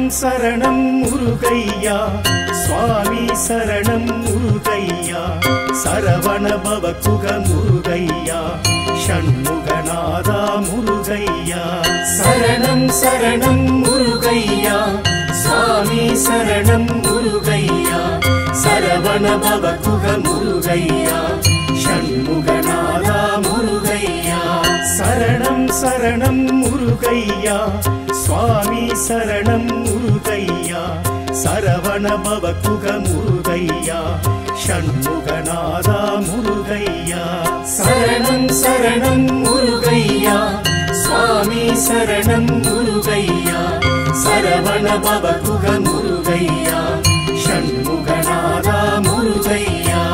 சரணம் சரணம் முருகையா சுவாமி சரணம் முருகையா சரவண பவகுக முருகையா ஷண்முகநாதா முருகையா சரணம் சரணம் முருகையா சுவாமி சரணம் முருகையா சரவண பவகுக முருகையா ஷண்முகநாதா முருகையா சரணம் சரணம் முருகையா சுவாமி சரணம் முருகையா சரவண பவகுக முருகையா ஷண்முகநாதா முருகையா சரணம் சரணம் முருகையா சுவாமி சரணம் முருகையா சரவண பவகுக முருகையா ஷண்முகநாதா முருகையா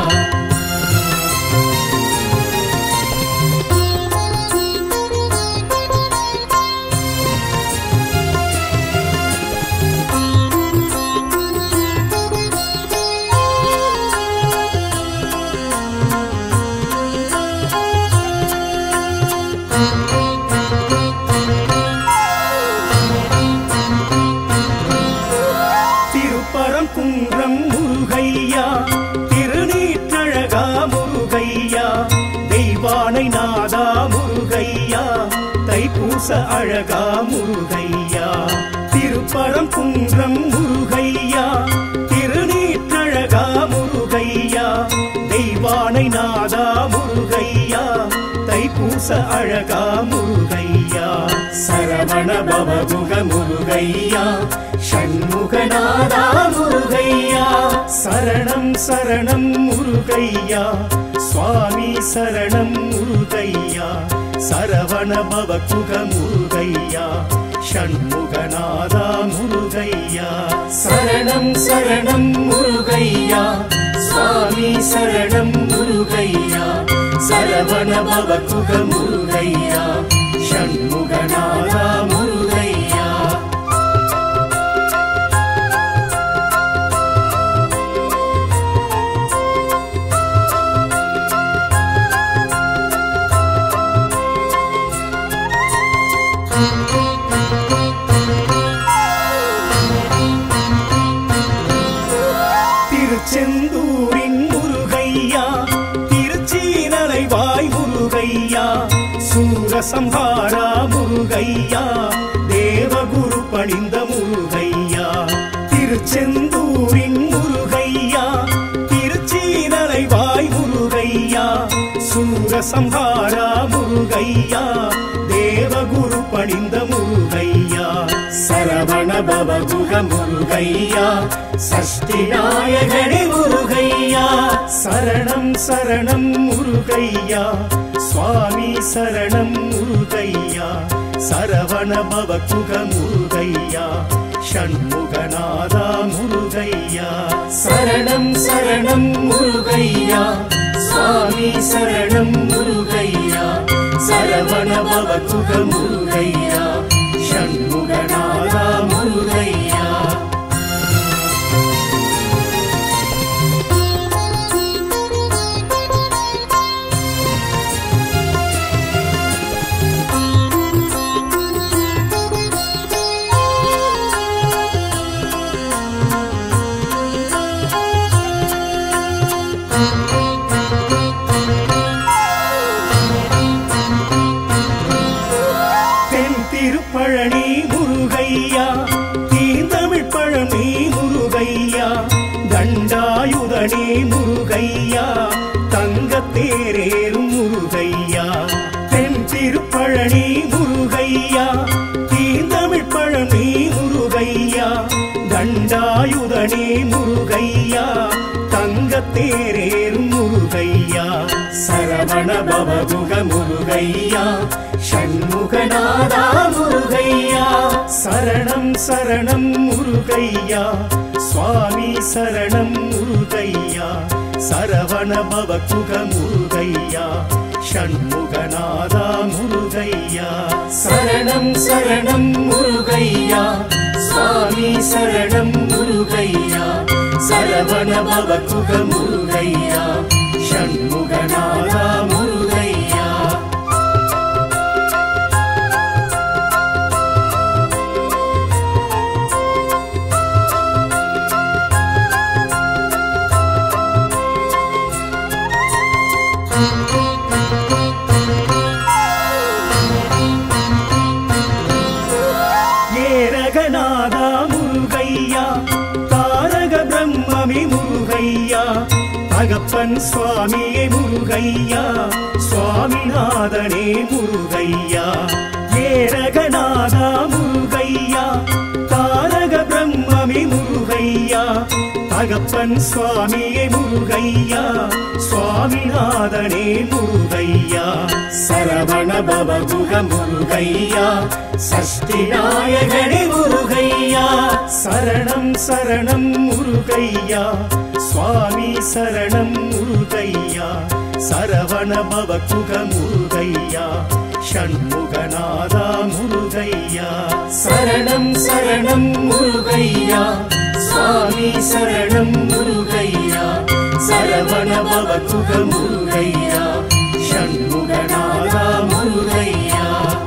திருப்பரம் குன்றம் முருகையா திருநீற்றழகா முருகையா தெய்வானை நாதா முருகையா தைப்பூச அழகா முருகையா திருப்பரம் குன்றம் முருகையா திருநீற்றழகா முருகையா தெய்வானை நாதா முருகையா தைப்பூச அழகா முருகையா சரவண பவகுக முருகையா ஷண்முகநாதா முருகையா சரணம் சரணம் முருகையா சுவாமி சரணம் முருகையா சரவண பவகுக முருகையா ஷண்முகநாதா முருகையா சரணம் சரணம் முருகையா சுவாமி சரணம் முருகையா சரவண பவகுக முருகையா ஷண்முகநாதா முருகையா திருச்செந்தூரின் முருகையா திருச்சீனலைவாய் முருகையா சூரசம்ஹாரா முருகையா தேவகுரு பணிந்த முருகையா திருச்செந்தூரின் முருகையா திருச்சீனலைவாய் முருகையா சூரசம்ஹாரா முருகையா தேவகுரு பணிந்த முருகையா சரவண பவகுக முருகையா சஷ்டி நாயகனே முருகையா சரணம் சரணம் முருகையா சுவாமி சரணம் முருகையா சரவண பவகுக முருகையா ஷண்முகநாதா முருகையா சரணம் சரணம் முருகையா சுவாமி சரணம் முருகையா சரவண பவகுக முருகையா ஷண்முகநாதா முருகையா தென் திருப்பழனி முருகையா தீந்தமிழ் பழனி முருகையா தண்டாயுதனி முருகையா தங்கத்தேரேறும் முருகையா தென் திருப்பழனி முருகையா தீந்தமிழ் பழனி முருகையா தண்டாயுதனி முருகையா தங்கத்தேரேறும் முருகையா சரவண பவகுக முருகையா ஷண்முகநாதா முருகையா சரணம் சரணம் முருகையா சுவாமி சரணம் முருகையா சரவண பவகுக முருகையா ஷண்முகநாதா முருகையா சரணம் சரணம் முருகையா சுவாமி சரணம் முருகையா சரவண பவகுக முருகையா ஷண்முகநாதா முருகையா தகப்பன் சுவாமியே முருகையா சுவாமிநாதனே முருகையா ஏரகநாதா முருகையா தாரக பிரம்மமே முருகையா தகப்பன் சுவாமியே முருகையா சுவாமிநாதனே முருகையா சரவண பவகுக முருகையா சஷ்டி நாயகனே முருகையா சரணம் சரணம் முருகையா சுவாமி சரணம் முருகையா சரவண பவகுக முருகையா ஷண்முகநாதா முருகையா சரணம் சரணம் முருகையா சுவாமி சரணம் முருகையா சரவண பவகுக முருகையா ஷண்முகநாதா முருகையா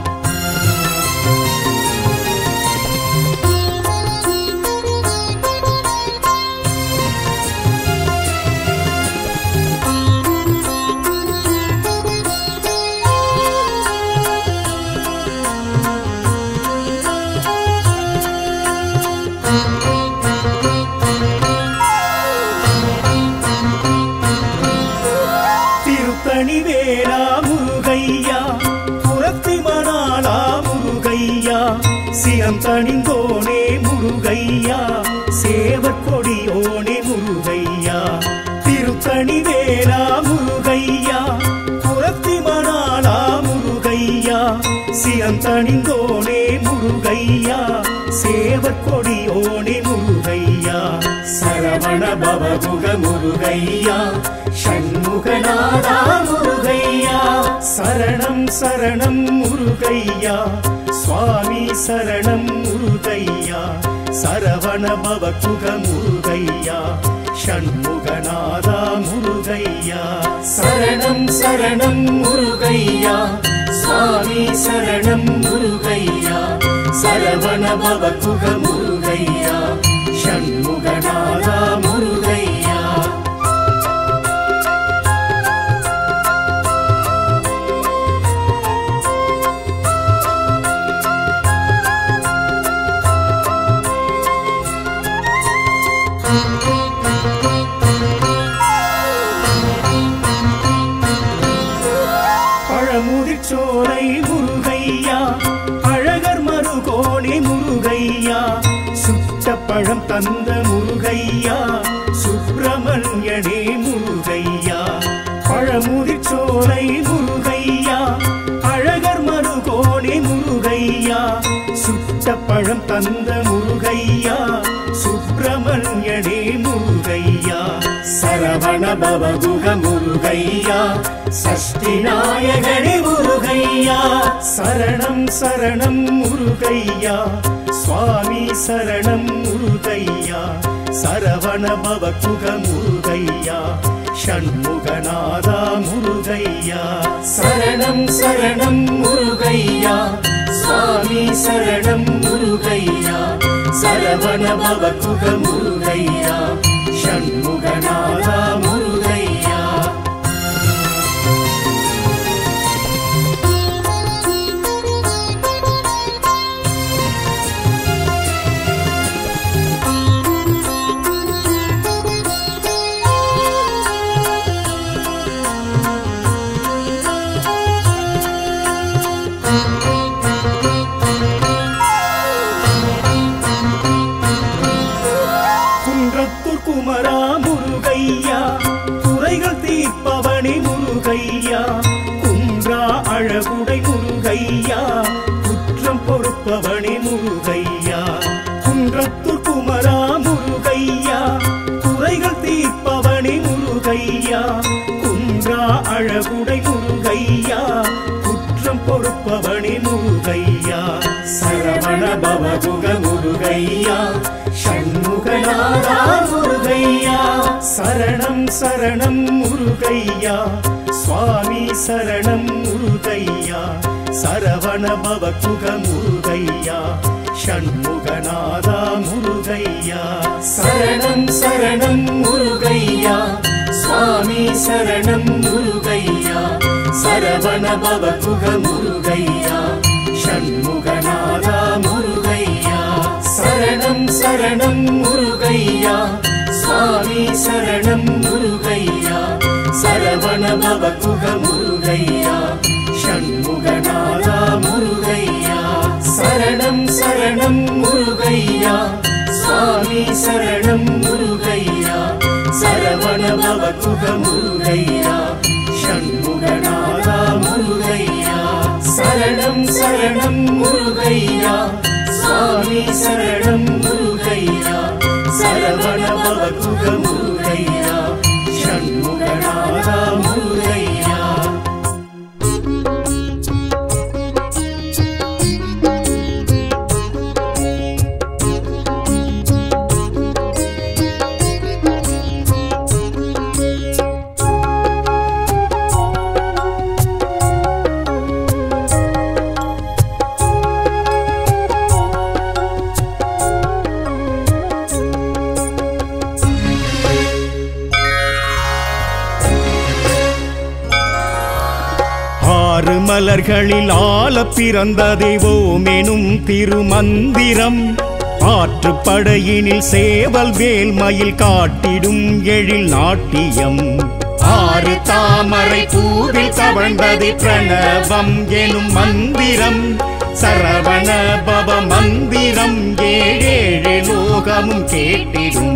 திருத்தணி வேளா முருகையா புறத்தி மணாளா முருகையா சிரம் தணிந்தோனே முருகையா சேவற்கொடியோனே முருகையா திருத்தணி வேளா முருகையா புறத்தி மணாளா முருகையா சிரம் தணிந்தோனே முருகையா சேவற்கொடியோனே முருகையா சரவண பவகுக முருகையா ஷண்முகநாதா முருகையா சரணம் சரணம் முருகையா சுவாமி சரணம் முருகையா சரவண பவகுக முருகையா ஷண்முகநாதா முருகையா சரணம் சரணம் முருகையா சுவாமி சரணம் முருகையா சரவண பவகுக முருகையா ஷண்முகநாதா முருகையா பழமுதிர்ச்சோலை முருகையா அழகர் மருகோணி முருகையா சுட்ட பழம் தந்த முருகையா சுப்பிரமணியனே முருகையா பழமுதிர்ச்சோலை முருகையா அழகர் மருகோணி முருகையா சுட்ட பழம் தந்த முருகையா சுப்பிரமணியனே முருகையா சரவண பவகுக முருகையா சஷ்டி நாயகனே முருகையா சரணம் சரணம் முருகையா சுவாமி சரணம் முருகையா சரவண பவகுக முருகையா ஷண்முகநாதா முருகையா சரணம் சரணம் முருகையா சுவாமி சரணம் முருகையா சரவண பவகுக முருகையா ஷண்முகநாதா முருகையா குன்றத்தூர் குமரா முருகையா குறைகள் தீர்ப்பவனே முருகையா குன்றா அழகுடை முருகையா குற்றம் பொறுப்பவனே முருகையா குன்றத்தூர் குமரா முருகையா குறைகள் தீர்ப்பவனே முருகையா குன்றா அழகுடை முருகையா குற்றம் பொறுப்பவனே முருகையா சரவண பவகுக முருகையா ஷண்முகநாதா முருகையா சரணம் சரணம் முருகையா சுவாமி சரணம் முருகையா சரவண பவகுக முருகையா ஷண்முகநாதா முருகையா சரணம் சரணம் முருகையா சுவாமி சரணம் முருகையா சரவண பவகுக முருகையா ஷண்முகநாதா முருகையா சரணம் சரணம் முருகையா சுவாமி சரணம் முருகையா சரவண பவகுக முருகையா ஷண்முகநாதா முருகையா சரணம் சரணம் முருகையா சுவாமி சரணம் முருகையா சரவண பவகுக முருகையா ஷண்முகநாதா முருகையா சரணம் சரணம் முருகையா சுவாமி சரணம் முருகையா சரவண பவகுக முருகையா ஷண்முகநாதா முருகையா ஆறு மலர்களில் ஆல பிறந்த தெய்வோமெனும் திருமந்திரம் ஆற்றுப்படையினில் சேவல் வேல் மயில் காட்டிடும் எழில் நாட்டியம் ஆறு தாமரை பூவில் தவழ்ந்தது பிரணவம் எனும் மந்திரம் சரவண பவ மந்திரம் ஏழேழு லோகமும் கேட்டிடும்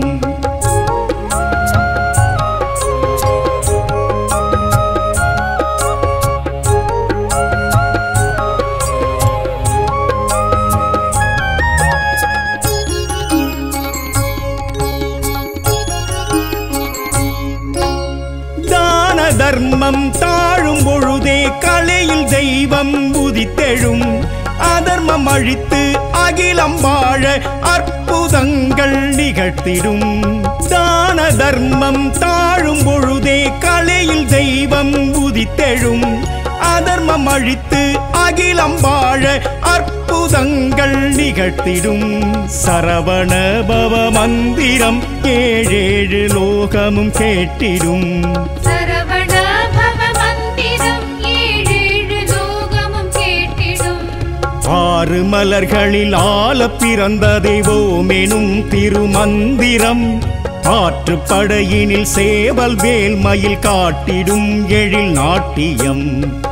தான தர்மம் தாழும் பொழுதே கலையில் தெய்வம் உதித்தெழும் அதர்மம் அழித்து அகிலம் வாழ அற்புதங்கள் நிகழ்த்திடும் தான தர்மம் தாழும் பொழுதே கலையில் தெய்வம் உதித்தெழும் அதர்மம் அழித்து அகிலம் வாழ அற்புதங்கள் நிகழ்த்திடும் சரவண பவ மந்திரம் ஏழேழு லோகமும் கேட்டிடும் சரவண பவ மந்திரம் ஏழேழு லோகமும் கேட்டிடும் ஆறு மலர்களில் ஆல பிறந்த தெய்வோமெனும் திருமந்திரம் ஆற்றுப்படையினில் சேவல் வேல் மயில் காட்டிடும் எழில் நாட்டியம்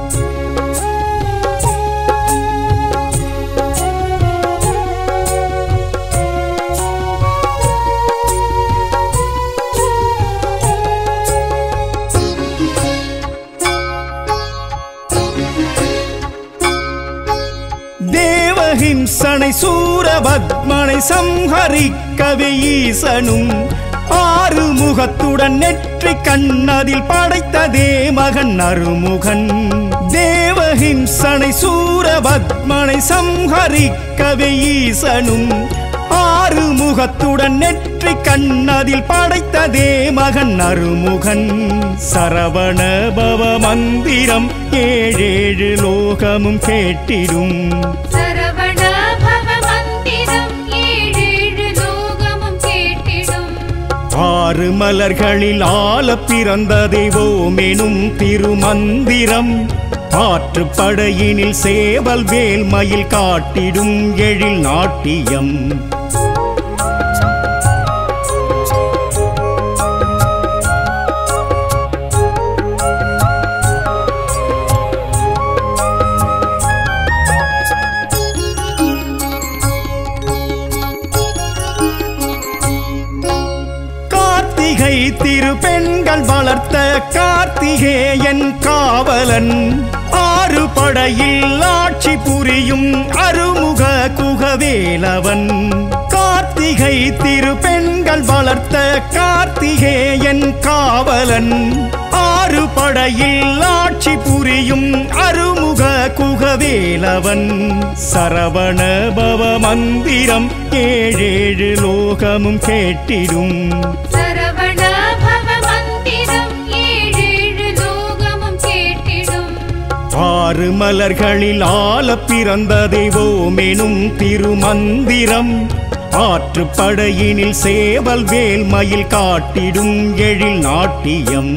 தேவஹிம்சனை சூரபத்மனை சம்ஹரிக்கவே ஈசனும் ஆறு முகத்துடன் நெற்றி கண்ணதில் படைத்ததே மகன் அருமுகன் தேவஹிம்சனை சூரபத்மனை சம்ஹரிக்கவே ஈசனும் ஆறு முகத்துடன் நெற்றி கண்ணதில் படைத்ததே மகன் அருமுகன் சரவண பவ மந்திரம் ஏழேழு லோகமும் கேட்டிடும் சரவண பவ மந்திரம் ஏழேழு லோகமும் கேட்டிடும் ஆறு மலர்களில் ஆல பிறந்த தெய்வோமெனும் திருமந்திரம் ஆற்றுப்படையினில் சேவல் வேல் மயில் காட்டிடும் எழில் நாட்டியம் கார்த்திகை திரு பெண்கள் வளர்த்த கார்த்திகேயன் காவலன் ஆறு படையில் ஆட்சி புரியும் அருமுக குகவேலவன் கார்த்திகை திரு பெண்கள் வளர்த்த கார்த்திகேயன் காவலன் ஆறு படையில் ஆட்சி புரியும் அருமுக குகவேலவன் சரவண பவ மந்திரம் ஏழேழு லோகமும் கேட்டிடும் சரவண பவ மந்திரம் ஏழேழு லோகமும் கேட்டிடும் ஆறு மலர்களில் ஆல பிறந்த தெய்வோமெனும் திருமந்திரம் ஆற்றுப்படையினில் சேவல் வேல் மயில் காட்டிடும் எழில் நாட்டியம்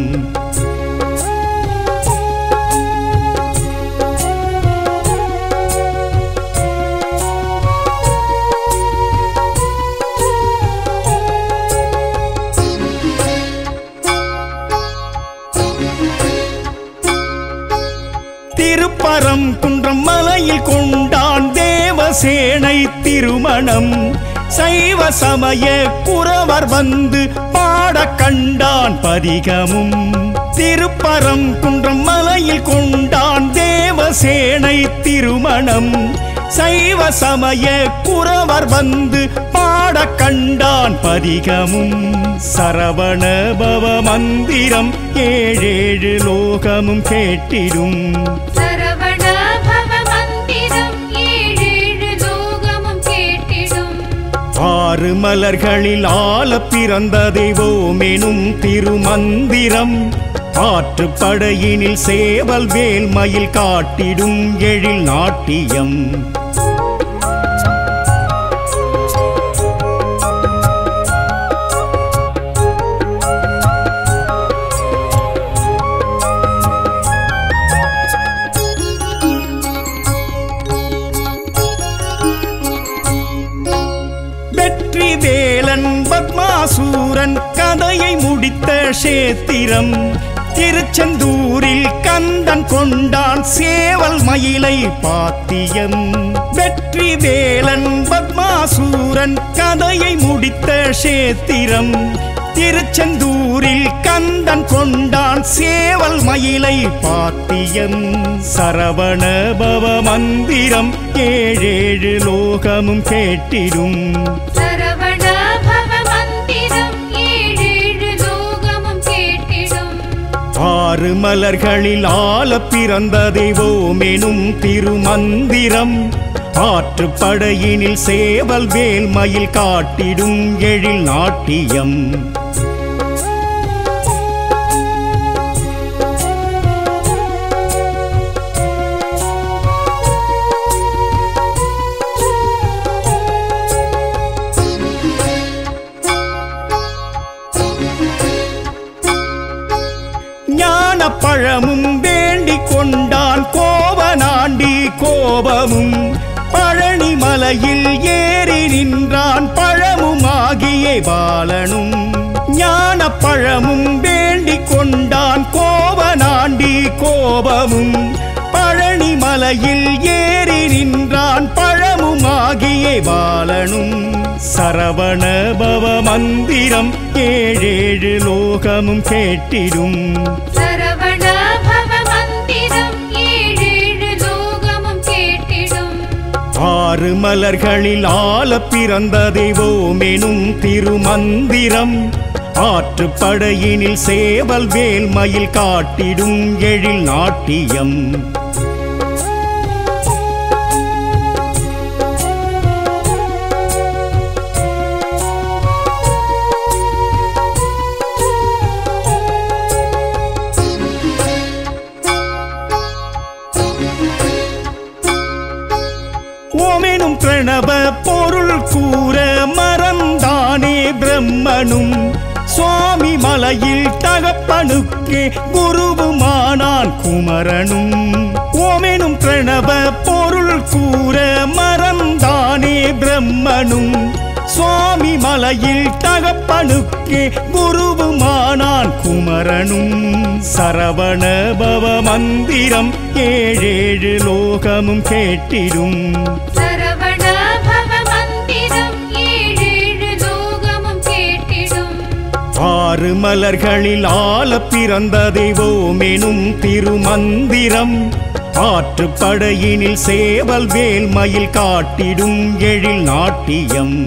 திருப்பரம் குன்றம் மலையில் கொண்டான் தேவசேனை திருமணம் சைவ சமய குறவர் வந்து பாட கண்டான் பதிகமும் திருப்பரம் குன்றம் மலையில் கொண்டான் தேவசேனை திருமணம் சைவ சமய குறவர் வந்து பாட கண்டான் பதிகமும் சரவண பவ மந்திரம் ஏழேழு லோகமும் கேட்டிடும் சரவண பவ மந்திரம் ஏழேழு லோகமும் கேட்டிடும் ஆறு மலர்களில் ஆல பிறந்த தெய்வோமெனும் திருமந்திரம் ஆற்றுப்படையினில் சேவல் வேல் மயில் காட்டிடும் எழில் நாட்டியம் வெற்றி வேலன் பத்மாசூரன் கதையை முடித்த சேத்திரம் திருச்செந்தூரில் கந்தன் கொண்டான் சேவல் மயிலை பாத்தியம் வெற்றி வேலன் பத்மாசூரன் கதையை முடித்த சேத்திரம் திருச்செந்தூரில் கந்தன் கொண்டான் சேவல் மயிலை பாத்தியம் சரவண பவ மந்திரம் ஏழேழு லோகமும் கேட்டிடும் சரவண பவ மந்திரம் ஏழேழு லோகமும் கேட்டிடும் ஆறு மலர்களில் ஆல பிறந்த தெய்வோமெனும் திருமந்திரம் ஆற்றுப்படையினில் சேவல் வேல் மயில் காட்டிடும் எழில் நாட்டியம் ஞான பழமும் வேண்டிக் கொண்டான் கோவனாண்டி கோபமும் பழனி மலையில் ஏறி நின்றான் பழமுமாகிய பாலனும் ஞான பழமும் வேண்டிக் கொண்டான் கோவனாண்டி கோபமும் பழனி மலையில் ஏறி நின்றான் பழமுமாகிய பாலனும் சரவண பவ மந்திரம் ஏழேழு லோகமும் கேட்டிடும் சரவண பவ மந்திரம் ஏழேழு லோகமும் கேட்டிடும் ஆறு மலர்களில் ஆல பிறந்த தெய்வோமெனும் திருமந்திரம் ஆற்றுப்படையினில் சேவல் வேல் மயில் காட்டிடும் எழில் நாட்டியம் ஓமெனும் பிரணவ பொருள் கூற மறந்தானே பிரம்மனும் சுவாமி மலையில் தகப்பனுக்கே குருவுமானான் குமரனும் ஓமெனும் பிரணவ பொருள் கூற மறந்தானே பிரம்மனும் சுவாமி மலையில் தகப்பனுக்கே குருவுமானான் குமரனும் சரவண பவ மந்திரம் ஏழேழு லோகமும் கேட்டிடும் சரவண பவ மந்திரம் ஏழேழு லோகமும் கேட்டிடும் ஆறு மலர்களில் ஆல பிறந்த தெய்வோமெனும் திருமந்திரம் ஆற்றுப்படையினில் சேவல் வேல் மயில் காட்டிடும் எழில் நாட்டியம்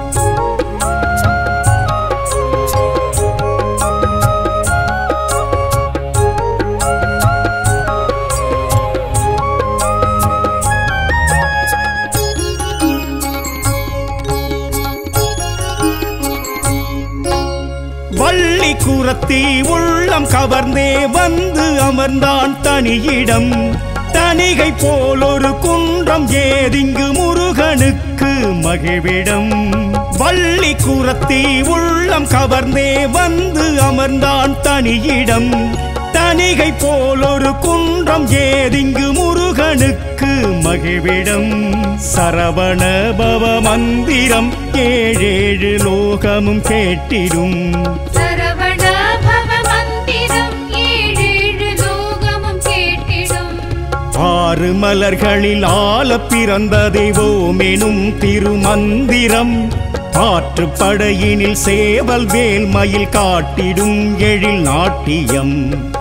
வள்ளி குரத்தி உள்ளம் கவர்ந்தே வந்து அமர்ந்தான் தனியிடம் தனிகை போல் ஒரு குன்றம் ஏதிங்கு முருகனுக்கு மகிழ்விடம் வள்ளி குரத்தி உள்ளம் கவர்ந்தே வந்து அமர்ந்தான் தனியிடம் தனிகை போல் ஒரு குன்றம் ஏதிங்கு முருகனுக்கு மகிழ்விடம் சரவண பவ மந்திரம் ஏழேழு லோகமும் கேட்டிடும் சரவண பவ மந்திரம் ஏழேழு லோகமும் கேட்டிடும் ஆறு மலர்களில் ஆல பிறந்த தெய்வோமெனும் திருமந்திரம் ஆற்றுப்படையினில் சேவல் வேல் மயில் காட்டிடும் எழில் நாட்டியம்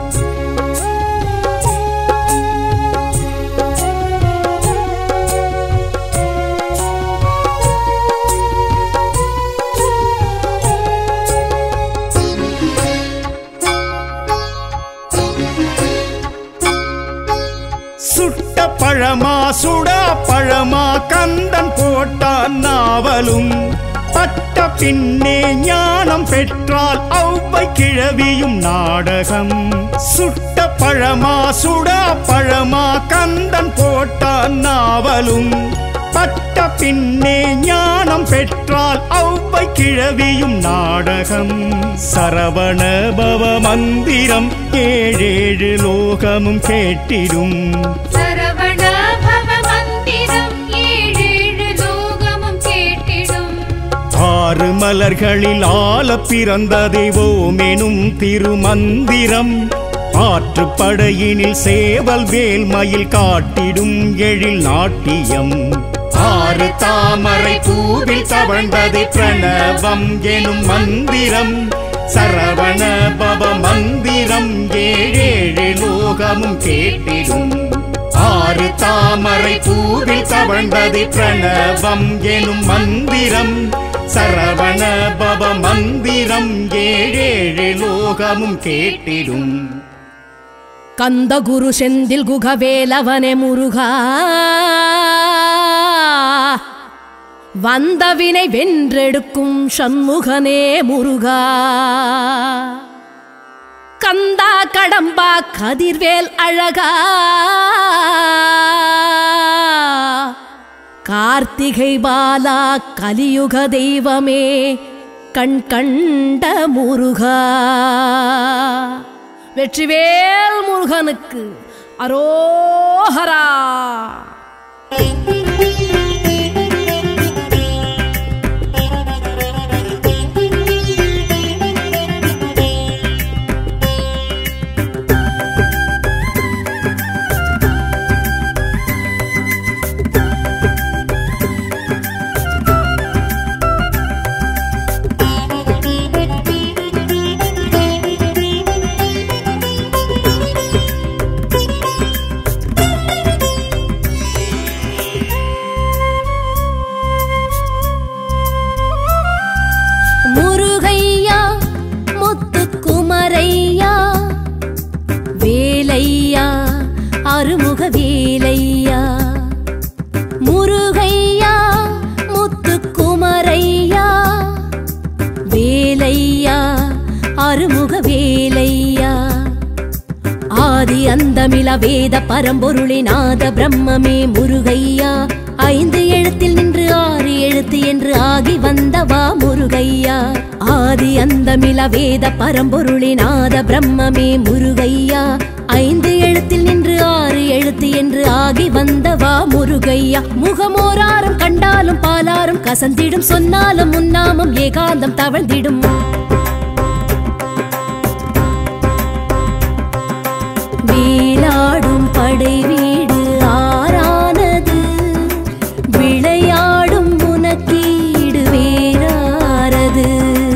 சுட்ட பழமா சுடா பழமா கந்தன் போட்டான் நாவலும் பட்ட பின்னே ஞானம் பெற்றால் ஔவை கிழவியும் நாடகம் சுட்ட பழமா சுடா பழமா கந்தன் போட்டான் நாவலும் பட்ட பின்னே ஞானம் பெற்றால் ஔவை கிழவியும் நாடகம் சரவண பவ மந்திரம் ஏழேழு லோகமும் கேட்டிடும் சரவண பவ மந்திரம் ஏழேழு லோகமும் கேட்டிடும் ஆறு மலர்களில் ஆல பிறந்த தெய்வோமெனும் திருமந்திரம் ஆற்றுப்படையினில் சேவல் வேல் மயில் காட்டிடும் எழில் நாட்டியம் ஆறு தாமரை பூவில் தவழ்ந்தது பிரணவம் எனும் மந்திரம் சரவண பவ மந்திரம் ஏழேழு லோகமும் கேட்டிடும் ஆறு தாமரை பூவில் தவழ்ந்தது பிரணவம் எனும் மந்திரம் சரவண பவ மந்திரம் ஏழேழு லோகமும் கேட்டிடும் கந்த குரு செந்தில் குகவேலவனே முருகா வந்தவினை வென்றெடுக்கும் சண்முகனே முருகா கந்தா கடம்பா கதிர்வேல் அழகா கார்த்திகை பாலா கலியுக தெய்வமே கண் கண்ட முருகா வெற்றிவேல் முருகனுக்கு அரோஹரா முருகையா முத்துக்குமரையா வேலையா அருமுக வேலையா முருகையா முத்துக்குமரையா வேலையா அருமுக வேலையா ஆதி அந்தமில வேத பரம்பொருளே நாத பிரம்மமே முருகையா ஐந்து எழுத்தில் நின்று ஆறு எழுத்து என்று ஆகி வந்தவா முருகையா ஆதி அந்தமில வேத பரம்பொருளே நாத பிரம்மமே முருகையா ஐந்து எழுத்தில் நின்று ஆறு எழுத்து என்று ஆகி வந்தவா முருகையா முகமோராரும் கண்டாலும் பாலாரும் கசந்திடும் சொன்னாலும் முன்னாமும் ஏகாந்தம் தவழ்ந்திடும் வீலாடும் படை வீடு ஆறானது விளையாடும் உனக்கீடு வேறாரது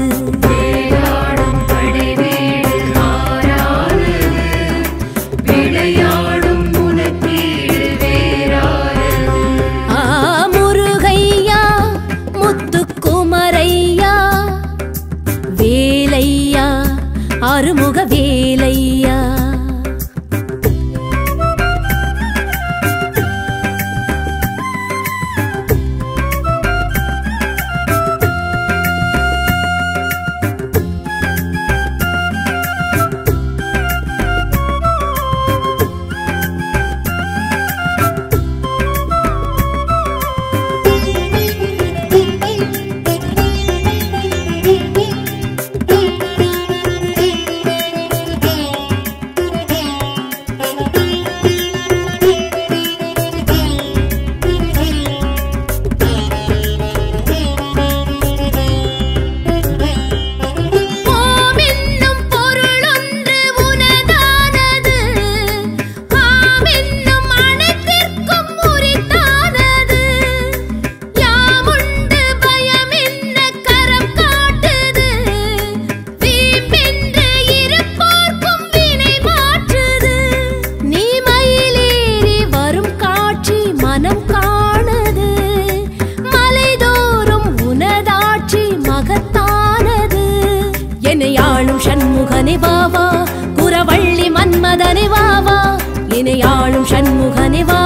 ஆ முருகையா முத்துக்குமரையா வேலையா அருமுக வேலையா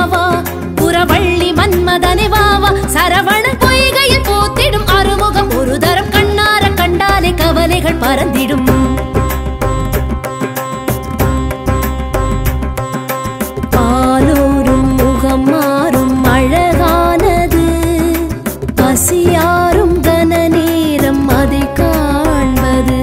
வாவா புறவள்ளி மன்மதனை வாவா சரவணன் பொய்கையில் பூத்திடும் அறுமுகம் ஒரு தரம் கண்ணார கண்டாலே கவலைகள் பறந்திடும் பாலூரும் முகம் மாறும் அழகானது பசியாரும் கன நேரம் அதை காண்பது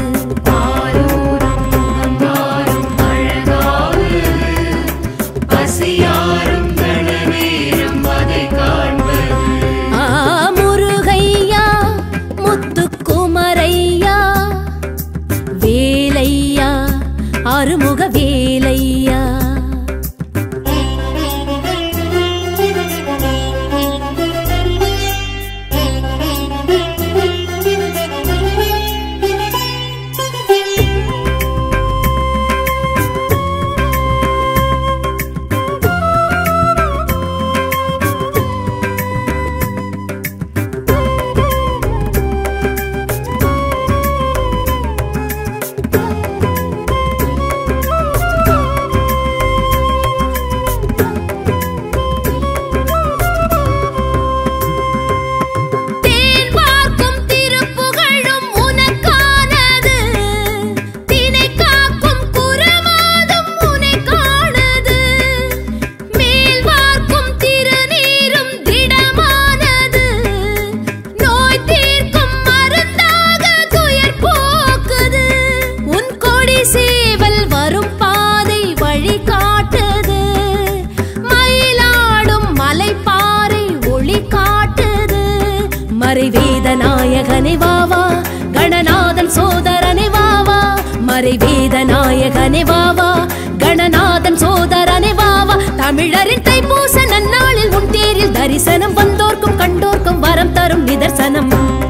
ஆ முருகையா முத்துக்குமரையா வேலையா அருமுக வேலையா தேன் பார்க்கும் திருப்புகழும் உனக்கானது தினை காக்கும் குரமாதும் உனை காணது மேல் பார்க்கும் திருநீரும் திடமானது நோய் தீர்க்கும் மருந்தாக துயர் போக்குது உன் கொடி சேவல் வரும் பாதை வழி காட்டுது மயிலாடும் மலைப்பாறை ஒளி காட்டுது மறைவேத நாயகனை வாவா கணநாதன் சோதரனை வாவா மறைவேத நாயகனை வாவா கணநாதன் சோதரனை வாவா தமிழரின் தைப்பூச நன்னாளில் உன் தேரில் தரிசனம் வந்தோர்க்கும் கண்டோர்க்கும் வரம் தரும் நிதர்சனம்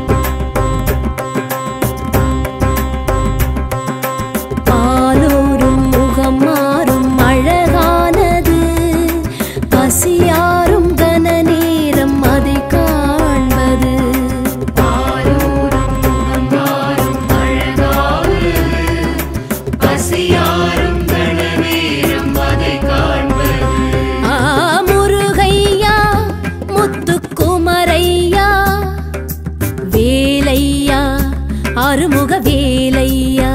பாலூரும் முகம் மாறும் அழகானது பசியாரும் கன நேரம் அதை காண்பது ஆ முருகையா முத்துக்குமரையா வேலையா அருமுக வேலையா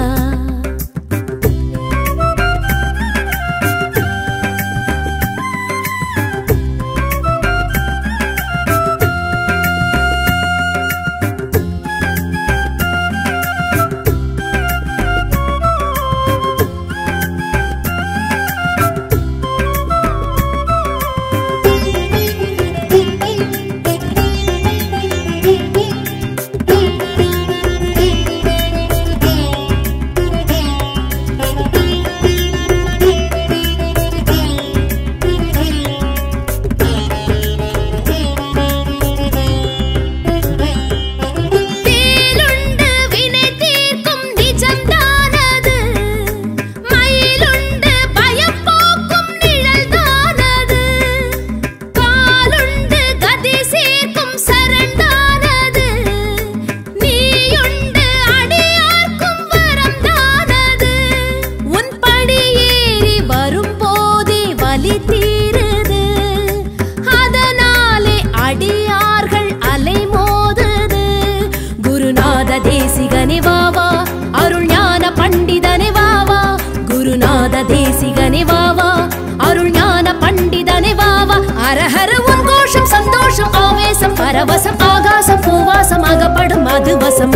வேலுண்டு வினை தீர்க்கும் நிஜம்தானது மயிலுண்டு பயம் போக்கும் நிழல்தானது காலுண்டு கதி சேர்க்கும் சரண்டானது நீயுண்டு அடியார்க்கும் வரம்தானது உன் படியேறி வரும்போதே வலி தீருது அதனாலே அடியார்கள் அலைமோதுது குருநாத தேசிகனே வாவா அருள் ஞான பண்டிதனே வாவா குருநாத தேசிகனே வாவா அருள் ஞான பண்டிதனே வாவா அரஹர உன் கோஷம் சந்தோஷம் ஆவேசம் பரவசம் ஆகாசம் பூவாசம் அகப்படும் மதுவசம்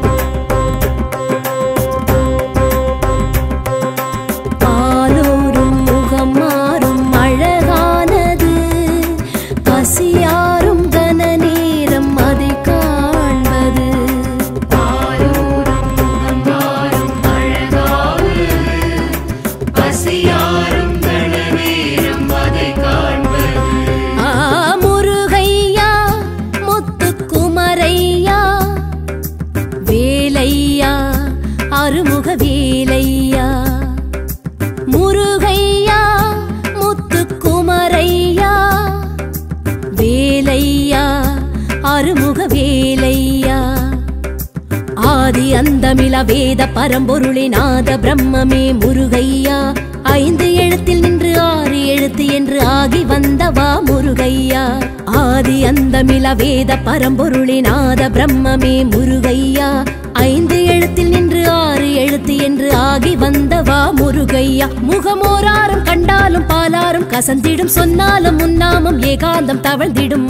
பாலூரும் முகம் மாறும் அழகானது பசியாரும் கன நேரம் அதை காண்பது ஆ முருகையா முத்துக்குமரையா வேலையா அருமுக வேலையா முருகையா முத்துக்குமரையா வேலையா அருமுக வேலையா ஆதி அந்தமிழ வேத பரம்பொருளே நாத பிரம்மமே முருகையா ஐந்து எழுத்தில் நின்று ஆறு எழுத்து என்று ஆகி வந்தவா முருகையா ஆதி அந்தமில வேத பரம்பொருளின் ஆத பிரம்மமே முருகையா ஐந்து எழுத்தில் நின்று ஆறு எழுத்து என்று ஆகி வந்தவா முருகையா முகமோராரும் கண்டாலும் பாலாரும் கசந்திடும் சொன்னாலும் முன்னாமம் ஏகாந்தம் தவழ்ந்திடும்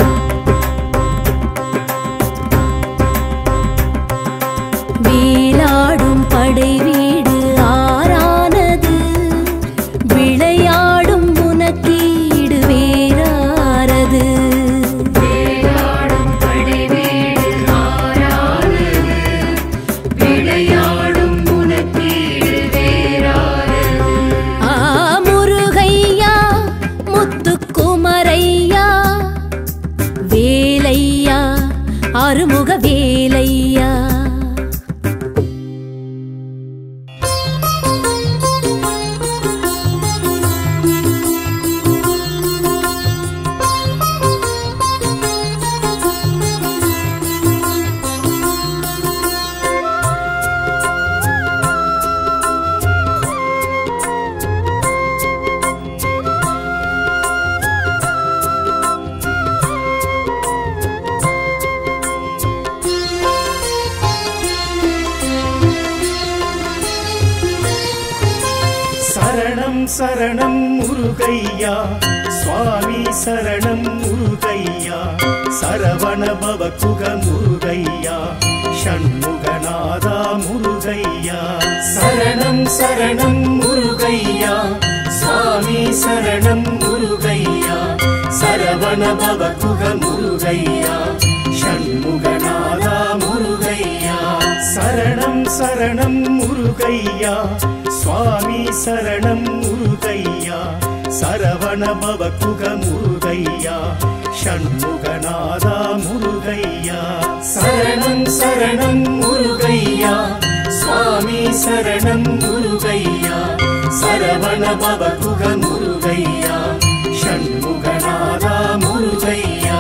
வீலாடும் படை வீடு ஆறானது விளையாடும் உனக்கீடு வேறாரது வேலாடும் படைவீடு ஆரானது விளையாடும் உனக்கீடு வேறானது ஆ முருகையா முத்துக்குமரையா வேலையா அருமுக வேலையா சரணம் சரணம் முருகையா சுவாமி சரணம் முருகையா சரவண பவகுக முருகையா ஷண்முகநாதா முருகையா சரணம் சரணம் முருகையா சுவாமி சரணம் முருகையா சரவண பவகுக முருகையா ஷண்முகநாதா முருகையா சரணம் சரணம் முருகையா சுவாமி சரணம் முருகையா சரவண பவகுக முருகையா ஷண்முகநாதா முருகையா சரணம் சரணம் முருகையா சுவாமி சரணம் முருகையா சரவண பவகுக முருகையா ஷண்முகநாதா முருகையா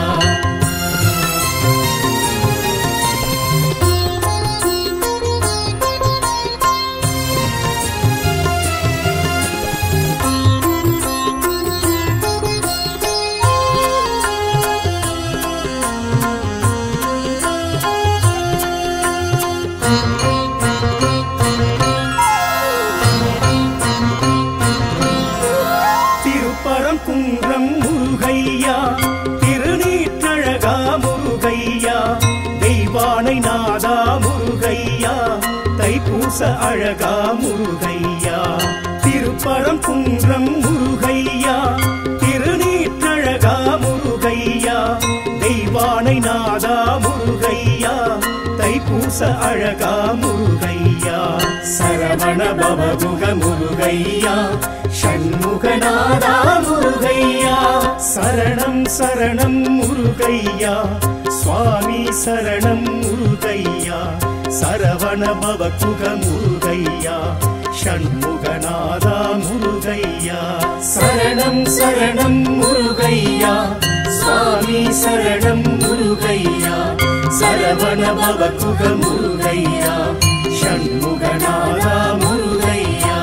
திருப்பரம் குன்றம் முருகையா திருநீற்றழகா முருகையா தெய்வானை நாதா முருகையா தைப்பூச அழகா முருகையா திருப்பரம் குன்றம் முருகையா திருநீற்றழகா முருகையா தெய்வானை நாதா முருகையா தைப்பூச அழகா முருகையா சரவண பவகுக முருகையா ஷண்முகநாதா முருகையா சரணம் சரணம் முருகையா சுவாமி சரணம் முருகையா சரவண பவகுக முருகையா ஷண்முகநாதா முருகையா சரணம் சரணம் முருகையா சுவாமி சரணம் முருகையா சரவண பவகுக முருகையா ஷண்முகநாதா முருகையா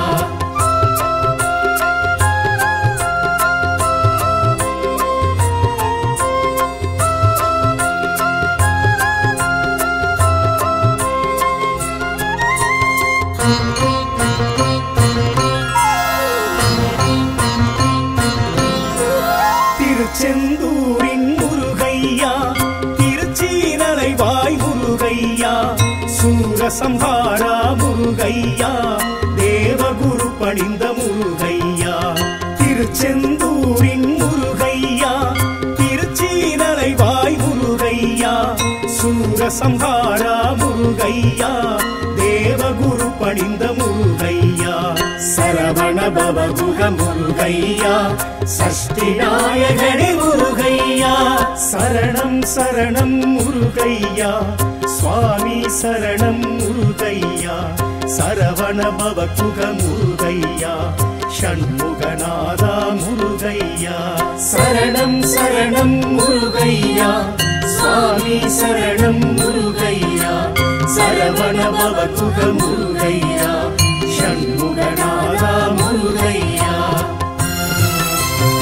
திருச்செந்தூரின் முருகையா திருச்சீரலைவாய் முருகையா சூரசம்ஹாரா முருகையா தேவகுரு பணிந்த முருகையா திருச்செந்தூரின் முருகையா திருச்சீரலைவாய் முருகையா சூரசம்ஹாரா முருகையா தேவகுரு பணிந்த முருகையா சரவண பவகுக முருகையா சஷ்டி நாயகனே முருகையா சரணம் சரணம் முருகையா சுவாமி சரணம் முருகையா சரவண பவகுக முருகையா ஷண்முகநாதா முருகையா சரணம் சரணம் முருகையா சுவாமி சரணம் முருகையா சரவண பவகுக முருகையா ஷண்முகநாதா முருகையா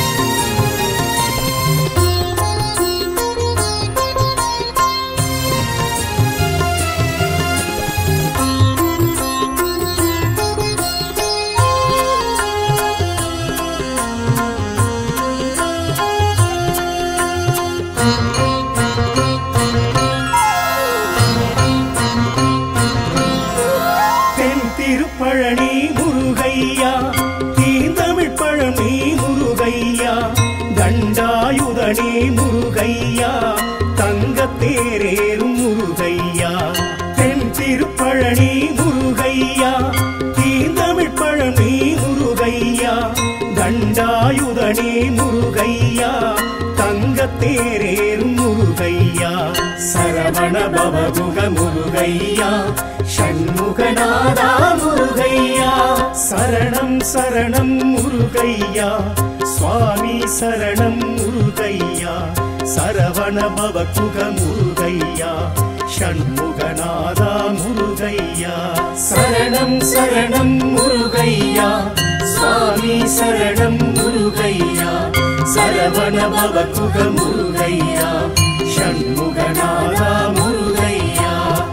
தண்டாயுதனே முருகையா தங்கத்தேரேறும் முருகையா தென் திருப்பழனி முருகையா தீந்தமிழ் பழனி முருகையா தண்டாயுதனே முருகையா தங்கத்தேரேறும் முருகையா சரவண பவகுக முருகையா ஷண்முகநாதா முருகையா சரணம் சரணம் முருகையா சுவாமி சரணம் முருகையா சரவண பவகுக முருகையா ஷண்முகநாதா முருகையா சரணம் சரணம் முருகையா சுவாமி சரணம் முருகையா சரவண பவகுக முருகையா ஷண்முகநாதா முருகையா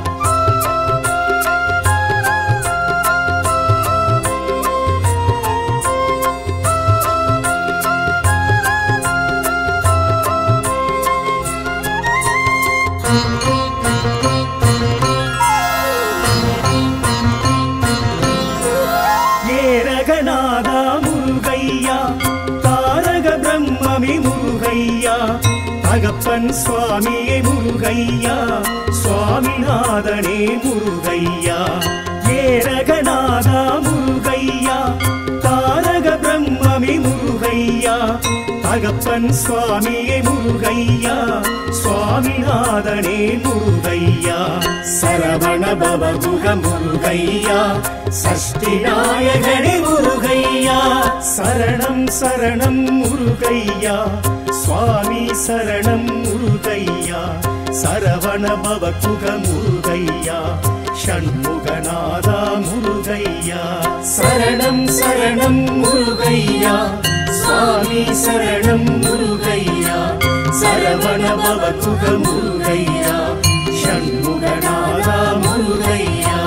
ஏரகநாதா முருகையா தாரக பிரம்மமே முருகையா தகப்பன் சுவாமியே முருகையா சுவாமிநாதனே முருகையா ஏரகநாதா முருகையா தாரக பிரம்மமே முருகையா தகப்பன் சுவாமியே முருகையா சுவாமிநாதனே முருகையா சரவண பவகுக முருகையா சஷ்டி நாயகனே முருகையா சரணம் சரணம் முருகையா சுவாமி சரணம் முருகையா சரவண பவகுக முருகையா ஷண்முகநாதா முருகையா சரணம் சரணம் முருகையா சுவாமி சரணம் முருகையா சரவண பவகுக முருகையா ஷண்முகநாதா முருகையா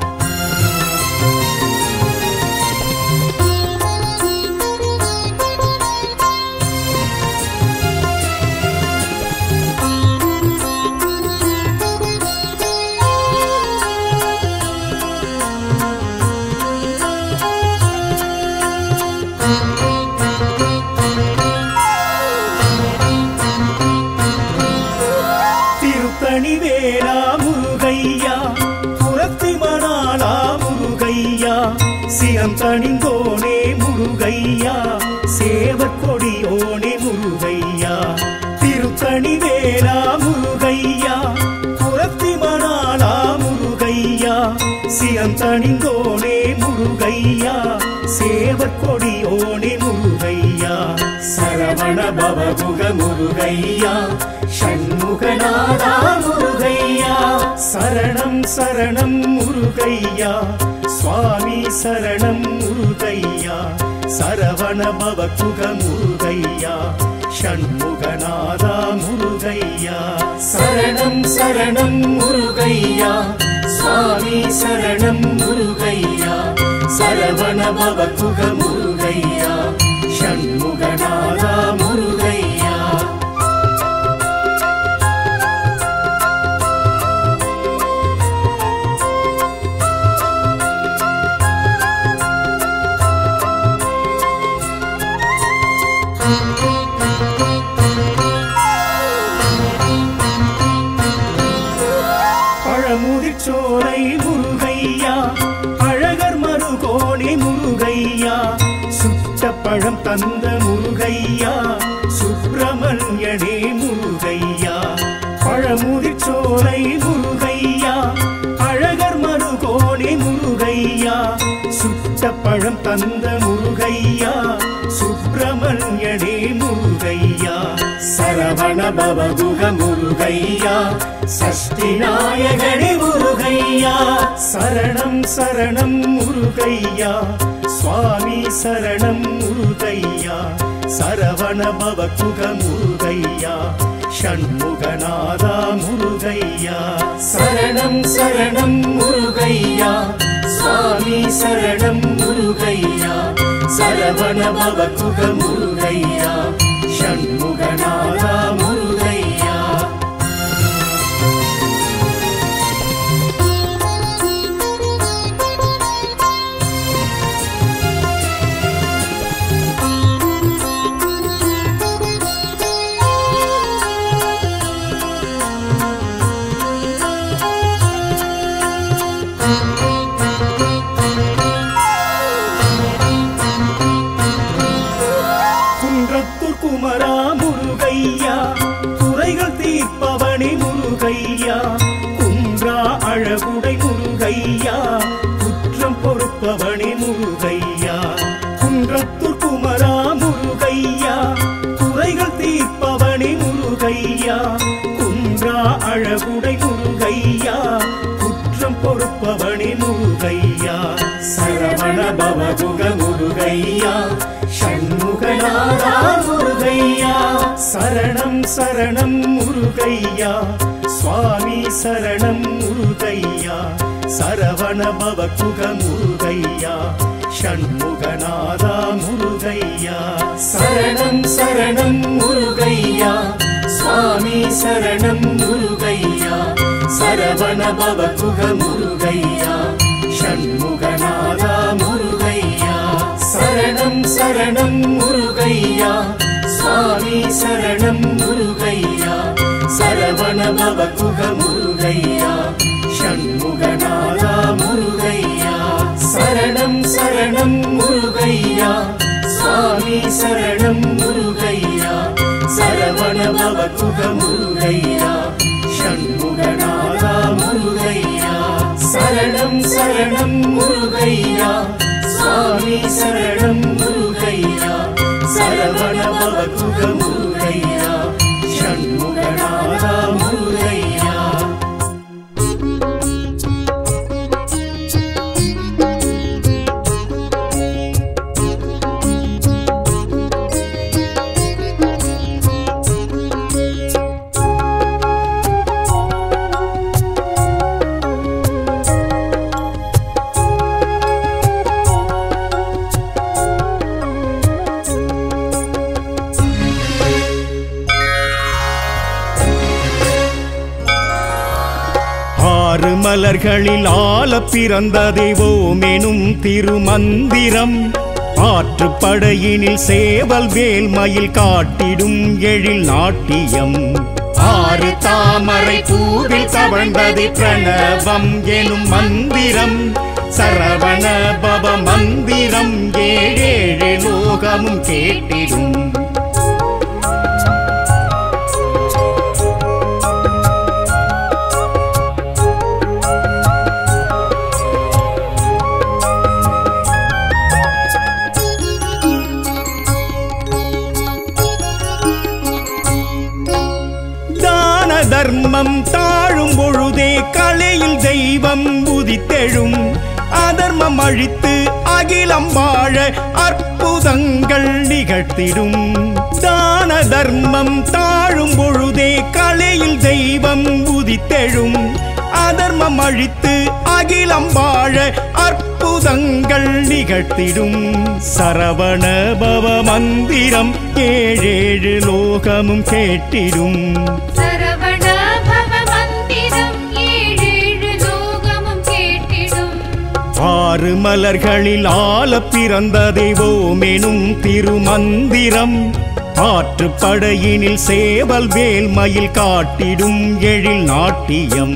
திருத்தணி வேளா முருகையா புறத்தி மணாலா முருகையா சிரம் தணிந்தோனே முருகையா சேவர் கொடியோனே முருகையா திருத்தணி வேளா முருகையா புறத்தி மணாலா முருகையா சிரம் தணிந்தோனே முருகையா சேவர் கொடியோனே முருகையா சரவண பவகுக முருகையா ஷண்முகநாதா முருகையா சரணம் சரணம் முருகையா சுவாமி சரணம் முருகையா சரவண பவகுக முருகையா ஷண்முகநாதா முருகையா சரணம் சரணம் முருகையா சுவாமி சரணம் முருகையா சரவண பவகுக முருகையா ஷண்முகநாதா முருகையா பழமுதிர்ச்சோலை முருகையா அழகர் மருகோணி முருகையா சுட்ட பழம் தந்த முருகையா சுப்பிரமணியனே முருகையா பழமுதிர்ச்சோலை முருகையா அழகர் மருகோணி முருகையா சுட்ட பழம் தந்த முருகையா சுப்பிரமணியனே முருகையா சரவண பவகுக முருகையா சஷ்டி நாயகனே முருகையா சரணம் சரணம் முருகையா சுவாமி சரணம் முருகையா சரவண பவகுக முருகையா ஷண்முகநாதா முருகையா சரணம் சரணம் முருகையா சுவாமி சரணம் முருகையா சரவண பவகுக முருகையா ஷண்முகநாதா முருகையா Thank you. குமரா முருகையா குறைகள் தீர்ப்பவனி முருகையா குன்றா அழகுடை முருகையா குற்றம் பொறுப்பவனி முருகையா குன்றத்தூர் குமரா முருகையா குறைகள் தீர்ப்பவனி முருகையா குன்றா அழகுடை முருகையா குற்றம் பொறுப்பவனி முருகையா சரவண பவகுக முருகையா ஷண்முகநாதா முருகையா சரணம் சரணம் முருகையா சுவாமி சரணம் முருகையா சரவண பவகுக முருகையா ஷண்முகநாதா முருகையா சரணம் சரணம் முருகையா சுவாமி சரணம் முருகையா சரவண பவகுக முருகையா ஷண்முகநாதா முருகையா சரணம் சரணம் முருகையா சுவாமி சரணம் முருகையா சரவண பவகுக முருகையா ஷண்முகநாதா முருகையா சரணம் சரணம் முருகையா சுவாமி சரணம் முருகையா சரவண பவகுக முருகையா ஷண்முகநாதா முருகையா சரணம் சரணம் முருகையா சுவாமி சரணம் முருகையா சரவண பவகுக முருகையா ஷண்முகநாதா முருகையா ஆறு மலர்களில் ஆல பிறந்த தெய்வோமெனும் திருமந்திரம் ஆற்றுப்படையினில் சேவல் வேல் மயில் காட்டிடும் எழில் நாட்டியம் ஆறு தாமரை பூவில் தவழ்ந்தது பிரணவம் எனும் மந்திரம் சரவண பவ மந்திரம் ஏழேழு லோகமும் கேட்டிடும் தான தர்மம் தாழும் பொழுதே கலையில் தெய்வம் உதித்தெழும் அதர்மம் அழித்து அகிலம் வாழ அற்புதங்கள் நிகழ்த்திடும் தான தர்மம் தாழும் பொழுதே கலையில் தெய்வம் உதித்தெழும் அதர்மம் அழித்து அகிலம் வாழ அற்புதங்கள் நிகழ்த்திடும் சரவண பவ மந்திரம் ஏழேழு லோகமும் கேட்டிடும் சரவண பவ மந்திரம் ஏழேழு லோகமும் கேட்டிடும் ஆறு மலர்களில் ஆல பிறந்த தெய்வோமெனும் திருமந்திரம் ஆற்றுப்படையினில் சேவல் வேல் மயில் காட்டிடும் எழில் நாட்டியம்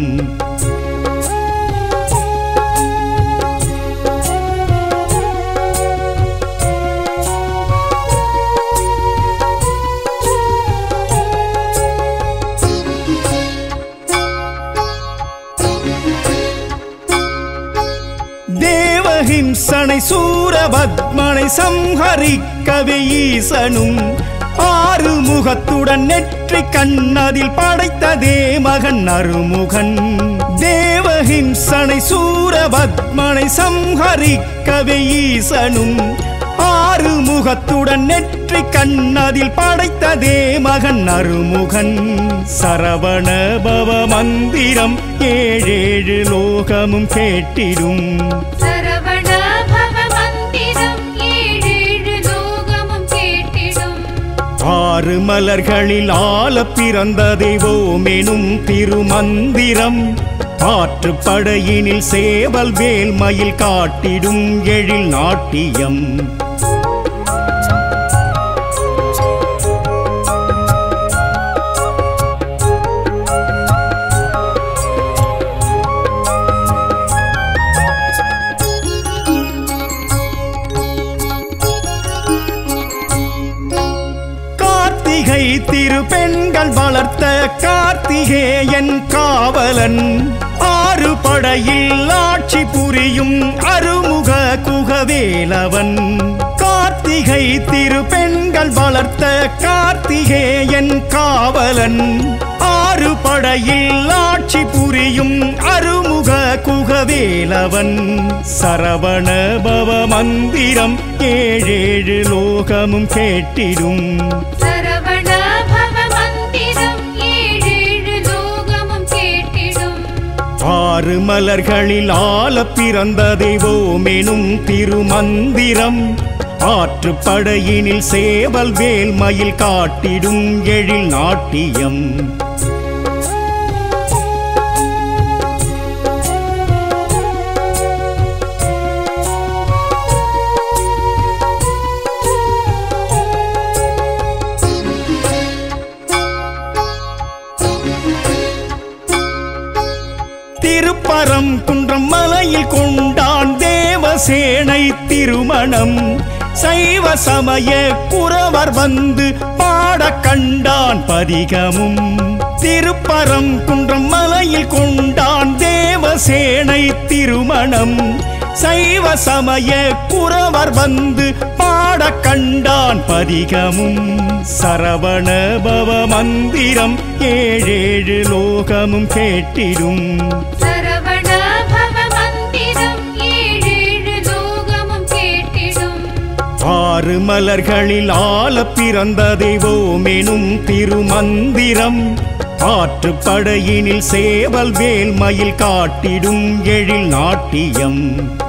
தேவஹிம்சனை சூரபத்மனை சம்ஹரிக்கவே ஈசனும் ஆறு முகத்துடன் நெற்றி கண்ணதில் படைத்ததே மகன் அருமுகன் தேவஹிம்சனை சூரபத்மனை சம்ஹரிக்கவே ஈசனும் ஆறு முகத்துடன் நெற்றி கண்ணதில் படைத்ததே மகன் அருமுகன் சரவண பவ மந்திரம் ஏழேழு லோகமும் கேட்டிடும் சரவண பவ மந்திரம் ஏழேழு லோகமும் கேட்டிடும் ஆறு மலர்களில் ஆல பிறந்த தெய்வோமெனும் திருமந்திரம் ஆற்றுப்படையினில் சேவல் வேல் மயில் காட்டிடும் எழில் நாட்டியம் கார்த்திகை திருப்பெண்கள் வளர்த்த கார்த்திகேயன் காவலன் ஆறு படையில் ஆட்சி புரியும் அருமுக குகவேலவன் கார்த்திகை திருப்பெண்கள் வளர்த்த கார்த்திகேயன் காவலன் ஆறு படையில் ஆட்சி புரியும் அருமுக குகவேலவன் சரவண பவ மந்திரம் ஏழேழு லோகமும் கேட்டிடும் சரவண பவ மந்திரம் ஏழேழு லோகமும் கேட்டிடும் ஆறு மலர்களில் ஆல பிறந்த தெய்வோமெனும் திருமந்திரம் ஆற்றுப்படையினில் சேவல் வேல் மயில் காட்டிடும் எழில் நாட்டியம் திருப்பரம் குன்றம் மலையில் கொண்டான் தேவசேனை திருமணம் சைவ சமய குறவர் வந்து பாட கண்டான் பதிகமும் திருப்பரம் குன்றம் மலையில் கொண்டான் தேவசேனை திருமணம் சைவ சமய குறவர் வந்து பாட கண்டான் பதிகமும் சரவண பவ மந்திரம் ஏழேழு லோகமும் கேட்டிடும் சரவண பவ மந்திரம் ஏழேழு லோகமும் கேட்டிடும் ஆறு மலர்களில் ஆல பிறந்த தெய்வோமெனும் திருமந்திரம் ஆற்றுப்படையினில் சேவல் வேல் மயில் காட்டிடும் எழில் நாட்டியம்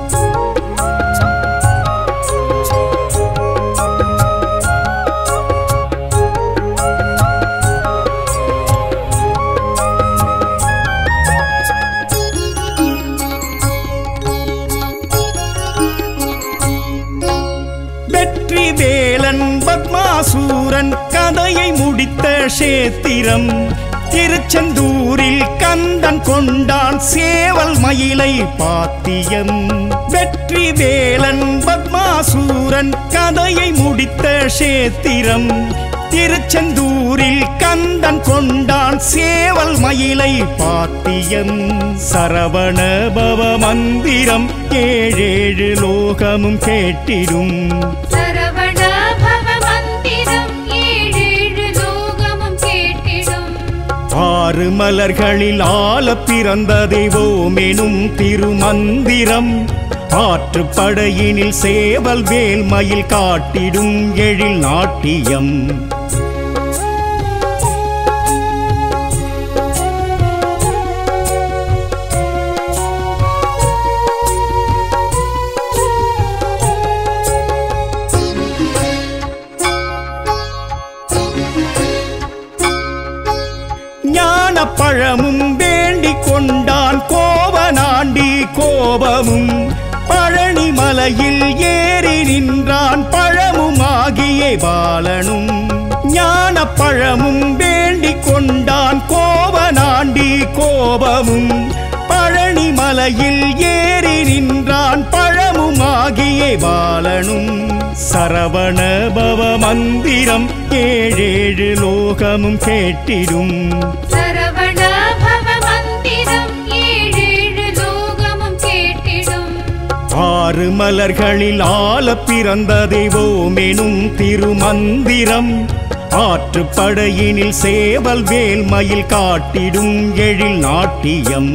வெற்றி வேலன் பத்மாசூரன் கதையை முடித்த சேத்திரம் திருச்செந்தூரில் கந்தன் கொண்டான் சேவல் மயிலை பாத்தியம் வெற்றி வேலன் பத்மாசூரன் கதையை முடித்த சேத்திரம் திருச்செந்தூரில் கந்தன் கொண்டான் சேவல் மயிலை பாத்தியம் சரவண பவ மந்திரம் ஏழேழு லோகமும் கேட்டிடும் சரவண பவ மந்திரம் ஏழேழு லோகமும் கேட்டிடும் ஆறு மலர்களில் ஆல பிறந்த தெய்வோமெனும் திருமந்திரம் ஆற்றுப்படையினில் சேவல் வேல் மயில் காட்டிடும் எழில் நாட்டியம் ஞான பழமும் வேண்டிக் கொண்டான் கோவனாண்டி கோபமும் பழனி மலையில் ஏறி நின்றான் பழமுமாகிய பாலனும் ஞான பழமும் வேண்டிக் கொண்டான் கோவனாண்டி கோபமும் பழனி மலையில் ஏறி நின்றான் பழமுமாகிய பாலனும் சரவண பவ மந்திரம் ஏழேழு லோகமும் கேட்டிடும் சரவண பவ மந்திரம் ஏழேழு லோகமும் கேட்டிடும் ஆறு மலர்களில் ஆல பிறந்த தெய்வோமெனும் திருமந்திரம் ஆற்றுப்படையினில் சேவல் வேல் மயில் காட்டிடும் எழில் நாட்டியம்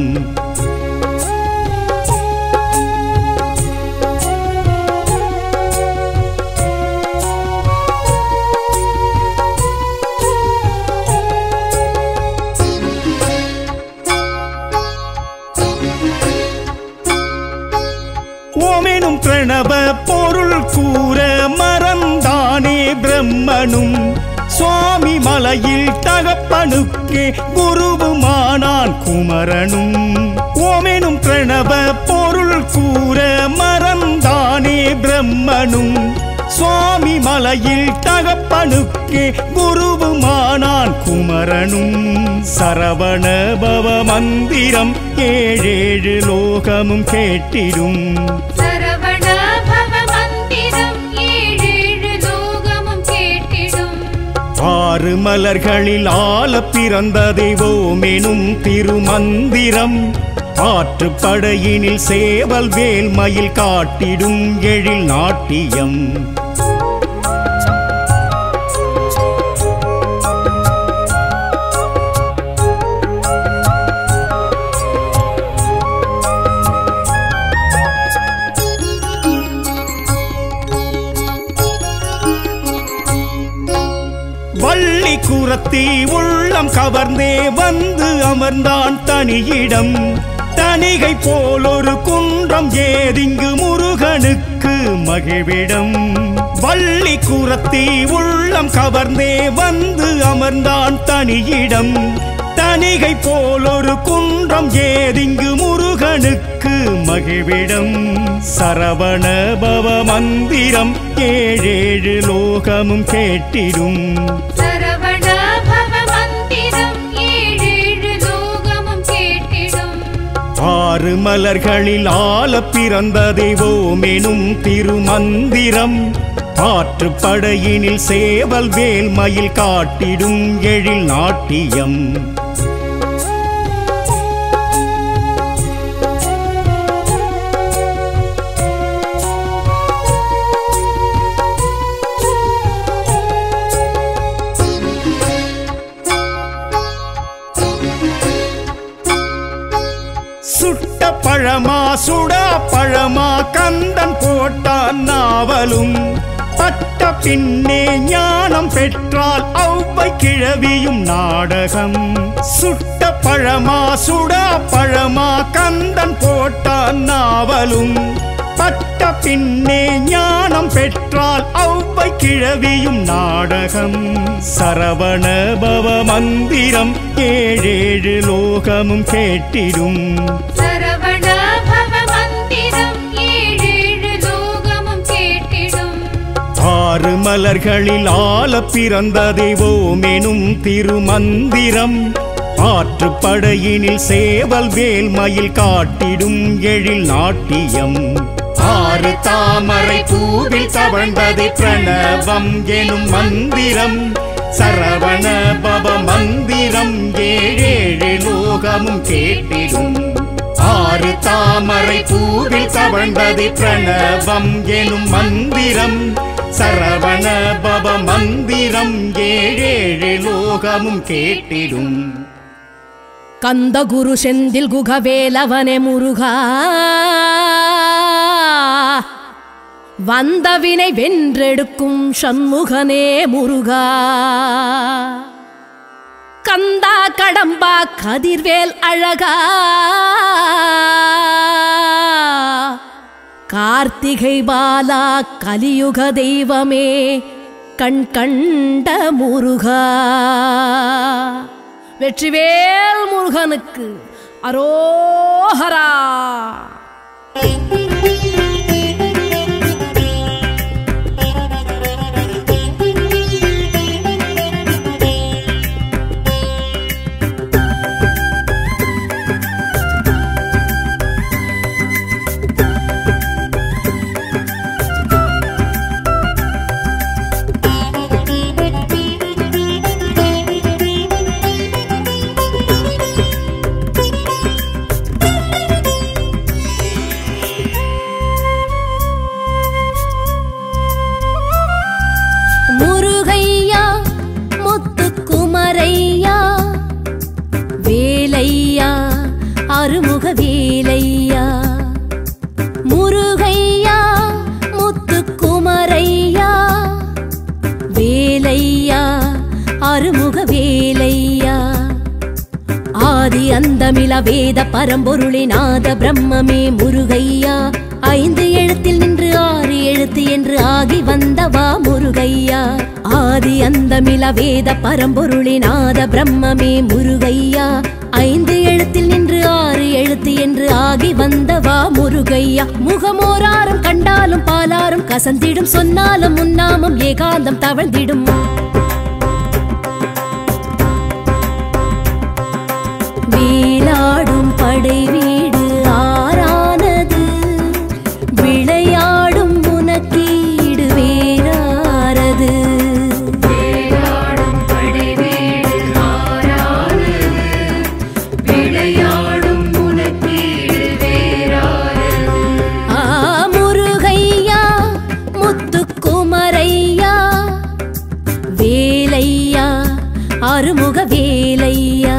ஓமெனும் பிரணவ பொருள் கூற மறந்தானே பிரம்மனும் சுவாமி மலையில் தகப்பனுக்கே குருவுமானான் குமரனும் ஓமெனும் பிரணவ பொருள் கூற மறந்தானே பிரம்மனும் சுவாமி மலையில் தகப்பனுக்கே குருவுமானான் குமரனும் சரவண பவ மந்திரம் ஏழேழு லோகமும் கேட்டிடும் சரவண பவ மந்திரம் ஏழேழு லோகமும் கேட்டிடும் ஆறு மலர்களில் ஆல பிறந்த தெய்வோமெனும் திருமந்திரம் ஆற்றுப்படையினில் சேவல் வேல் மயில் காட்டிடும் எழில் நாட்டியம் வள்ளி குரத்தி உள்ளம் கவர்ந்தே வந்து அமர்ந்தான் தனியிடம் தனிகை போல் ஒரு குன்றம் ஏதிங்கு முருகனுக்கு மகிழ்விடம் வள்ளி குரத்தி உள்ளம் கவர்ந்தே வந்து அமர்ந்தான் தனியிடம் தனிகை போல் ஒரு குன்றம் ஏதிங்கு முருகனுக்கு மகிழ்விடம் சரவண பவ மந்திரம் ஏழேழு லோகமும் கேட்டிடும் சரவண பவ மந்திரம் ஏழேழு லோகமும் கேட்டிடும் ஆறு மலர்களில் ஆல பிறந்த தெய்வோமெனும் திருமந்திரம் ஆற்றுப்படையினில் சேவல் வேல் மயில் காட்டிடும் எழில் நாட்டியம் சுட்ட பழமா சுடா பழமா கந்தன் போட்டான் நாவலும் பட்ட பின்னே ஞானம் பெற்றால் ஔவை கிழவியும் நாடகம் சுட்ட பழமா சுடா பழமா கந்தன் போட்டான் நாவலும் பட்ட பின்னே ஞானம் பெற்றால் ஔவை கிழவியும் நாடகம் சரவண பவ மந்திரம் ஏழேழு லோகமும் கேட்டிடும் சரவண பவ மந்திரம் ஏழேழு லோகமும் கேட்டிடும் ஆறு மலர்களில் ஆல பிறந்த தெய்வோமெனும் திருமந்திரம் ஆற்றுப்படையினில் சேவல் வேல் மயில் காட்டிடும் எழில் நாட்டியம் ஆறு தாமரை பூவில் தவழ்ந்தது பிரணவம் எனும் மந்திரம் சரவண பவ மந்திரம் ஏழேழு லோகமும் கேட்டிடும் ஆறு தாமரை பூவில் தவழ்ந்தது பிரணவம் எனும் மந்திரம் சரவண பவ மந்திரம் ஏழேழு லோகமும் கேட்டிடும் கந்த குரு செந்தில் குகவேலவனே முருகா வந்தவினை வென்றெடுக்கும் சண்முகனே முருகா கந்தா கடம்பா கதிர்வேல் அழகா கார்த்திகை பாலா கலியுக தெய்வமே கண் கண்ட முருகா வெற்றிவேல் முருகனுக்கு அரோஹரா முருகையா முத்துக்குமரையா வேலையா அருமுக வேலையா முருகையா முத்துக்குமரையா வேலையா அருமுக வேலையா ஆதி அந்தமில வேத பரம்பொருளினாத பிரம்மமே முருகையா ஐந்து எழுத்தில் நின்று ஆறு எழுத்து என்று ஆகி வந்தவா முருகையா ஆதி அந்தமில வேத பரம்பொருளினாத பிரம்மமே முருகையா ஐந்து எழுத்தில் நின்று ஆறு எழுத்து என்று ஆகி வந்தவா முருகையா முகமோராரும் கண்டாலும் பாலாரும் கசந்திடும் சொன்னாலும் முன்னாமம் ஏகாந்தம் தவழ்ந்திடும் வீலாடும் படை வீடு ஆறானது விளையாடும் உனக்கீடு வேறாரது வேலாடும் படை அருமுக வேலையா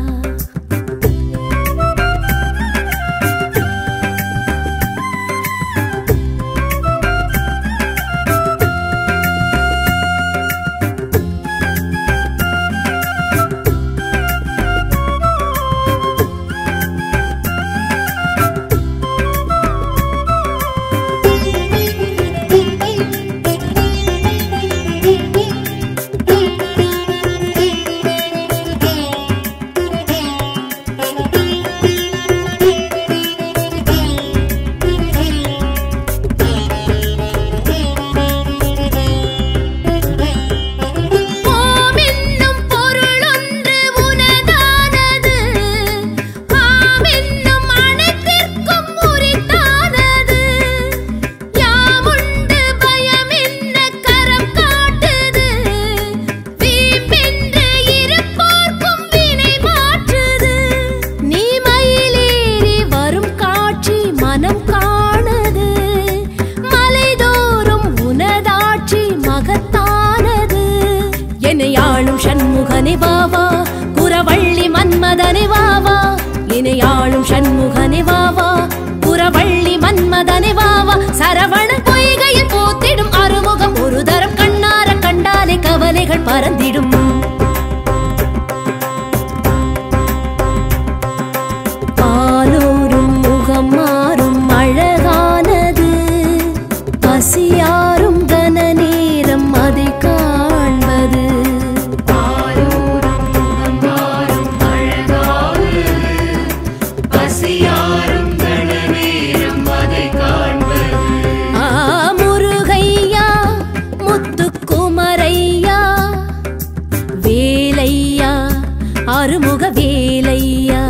ஓம் என்னும் பொருளொன்று உனதானது ஆம் என்னும் அனைத்திற்கும் உரித்தானது யாமுண்டு பயம் என்ன கரம் காட்டுது வீம்பென்று இருப்போர்க்கும் வினை மாற்றுது நீ மயிலேறி வரும் காட்சி மனம் காணுது மலைதோறும் உனதாட்சி மகத்தானது என்னை ஆளும் சண்முகனே வாவா குரவள்ளி மன்மதனே வாவா என்னை ஆளும் சண்முகனே வாவா குரவள்ளி மன்மதனே வாவா சரவண பொய்கையில் போத்திடும் அறுமுகம் ஒரு தரம் கண்ணார கண்டாலே கவலைகள் பறந்திடும் பாலூரும் முகம் மாறும் அழகானது பசியாரும் கன நேரம் அதை காண்பது ஆ, முருகையா முத்துக்குமரையா வேலையா அருமுக வேலையா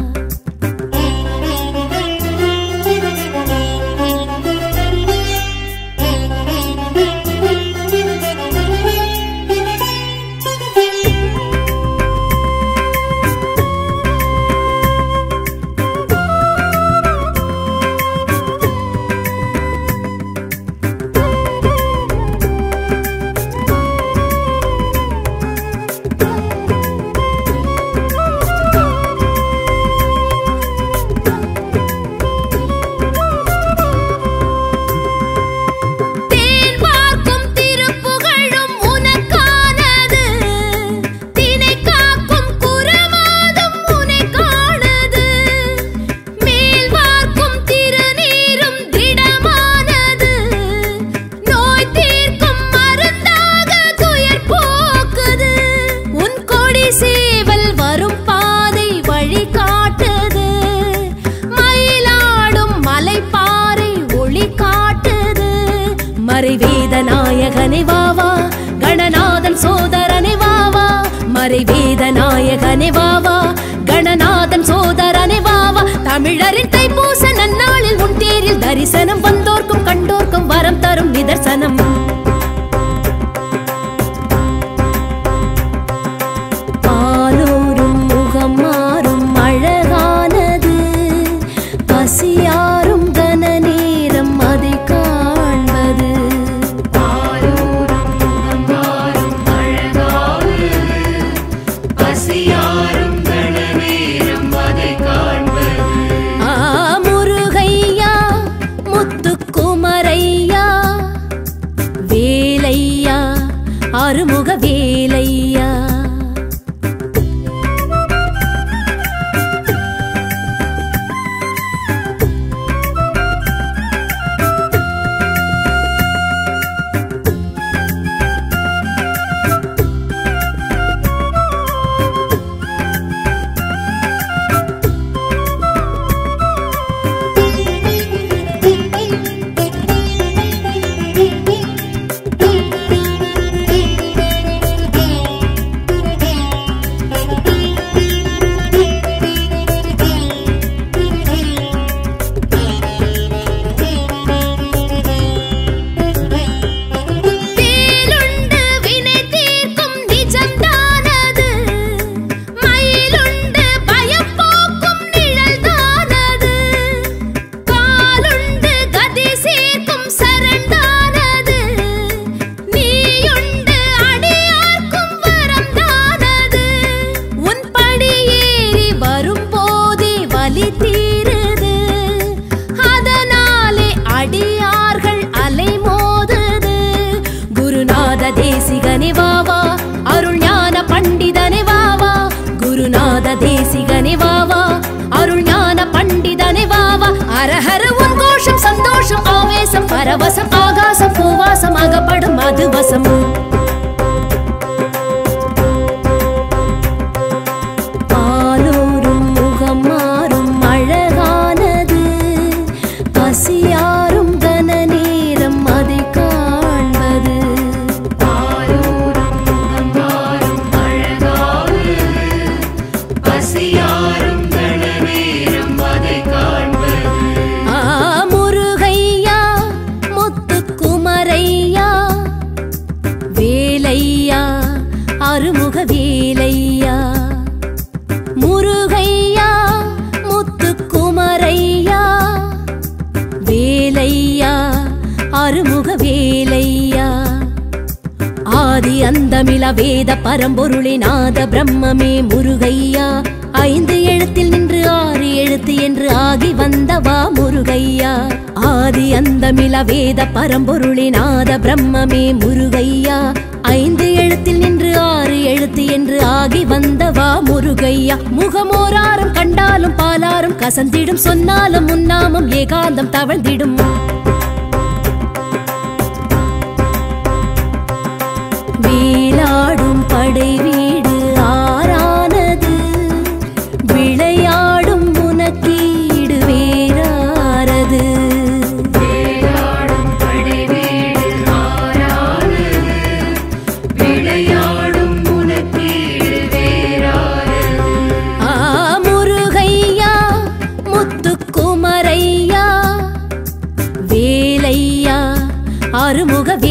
தேன் பார்க்கும் திருப்புகழும் உனக்கானது தினை காக்கும் குரமாதும் உனை காணது மேல் பார்க்கும் திருநீரும் திடமானது நோய் தீர்க்கும் மருந்தாக துயர் போக்குது உன் கொடி சேவல் வரும் பாதை வழி காட்டுது மயிலாடும் மலைப்பாறை ஒளி காட்டுது மறைவேத நாயகனே வாவா கணநாதன் சோதரனே வாவா மறைவேத நாயகனே வாவா கணநாதன் சோதரனே வாவா தமிழரின் தைப்பூச நன்னாளில் உன் தேரில் தரிசனம் வந்தோர்க்கும் கண்டோர்க்கும் வரம் தரும் நிதர்சனம் பாலூரும் முகம் மாறும் அழகானது பசியாரும் கன நேரம் அதை காண்பது ஆ, முருகையா முத்துக்குமரையா பரவசம் பரவசம் ஆகாசம் பூவாசம் அகப்படும் அது வசம் பாலூரும் முகம் மாறும் அழகானது பசியாரும் கன நேரம் அதை காண்பது பாலூரும் முகம் மாறும் அழகானது பசியாரும் கணநேரம் அதை காண்பது ஆ முருகையா முத்துக்குமரையா வேலையா அருமுக வேலையா முருகையா முத்துக்குமரையா வேலையா அருமுக வேலையா ஆதி அந்தமில வேத பரம்பொருளினாத பிரம்மமே முருகையா ஐந்து எழுத்தில் நின்று ஆறு எழுத்து என்று ஆகி வந்தவா முருகையா ஆதி அந்தமில வேத பரம்பொருளினாத பிரம்மமே முருகையா ஐந்து எழுத்தில் நின்று ஆறு எழுத்து என்று ஆகி வந்தவா முருகையா முகமோராரும் கண்டாலும் பாலாரும் கசந்திடும் சொன்னாலும் முன்னாமும் ஏகாந்தம் தவழ்ந்திடும் வீலாடும் படை வீடு ஆறானது விளையாடும் உனக்கீடு வேறாரது வேலாடும் படைவீடு ஆரானது விளையாடும் உனக்கீடு வேறானது ஆ முருகையா முத்துக்குமரையா வேலையா அருமுக